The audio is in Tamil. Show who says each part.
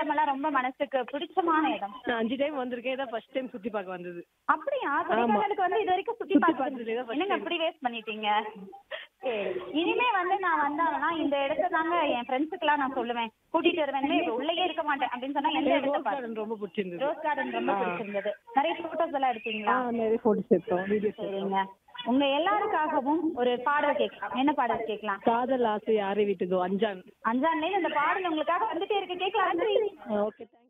Speaker 1: இடமெல்லாம் ரொம்ப மனசுக்கு பிடிச்சமான இடம்
Speaker 2: நான் அஞ்சு டைம் வந்திருக்கேன் இதான் ஃபர்ஸ்ட் டைம் சுத்தி பார்க்க வந்தது
Speaker 1: அப்படியா கொடைக்கானலுக்கு வந்து இது வரைக்கும் சுத்தி
Speaker 2: சுத்தி
Speaker 1: பார்த்தது
Speaker 2: பார்த்தது இதான் first
Speaker 1: என்னங்க
Speaker 2: time.
Speaker 1: இப்படி வேஸ்ட் பண்ணிட்டீங்க சரி இனிமே வந்து நான் வந்தாங்கன்னா இந்த இடத்த தாங்க என் ஃப்ரெண்ட்ஸுக்கு எல்லாம் நான் சொல்லுவேன் கூட்டிட்டு வருவேன் இப்ப உள்ளேயே இருக்க மாட்டேன் அப்படின்னு சொன்னா எந்த இடத்த
Speaker 2: ரோஸ்
Speaker 1: பாரு
Speaker 2: கார்டன் ரொம்ப பிடிச்சிருந்தது
Speaker 1: ரோஸ் கார்டன் ரொம்ப பிடிச்சிருந்தது நிறைய போட்டோஸ் எல்லாம் எடுத்தீங்களா
Speaker 2: ஆ நிறைய போட்டோஸ் எடுத்தோம் வீடியோஸ்
Speaker 1: சரிங்க உங்க எல்லாருக்காகவும் ஒரு பாடல் கேட்கலாம் என்ன பாடல் கேட்கலாம்
Speaker 2: காதல் ஆசை யாரை வீட்டுதோ அஞ்சான்
Speaker 1: அஞ்சாம் தேதி இந்த பாடல் உங்களுக்காக வந்துட்டே இருக்கு கேட்கலாம் நன்றி
Speaker 2: ஓகே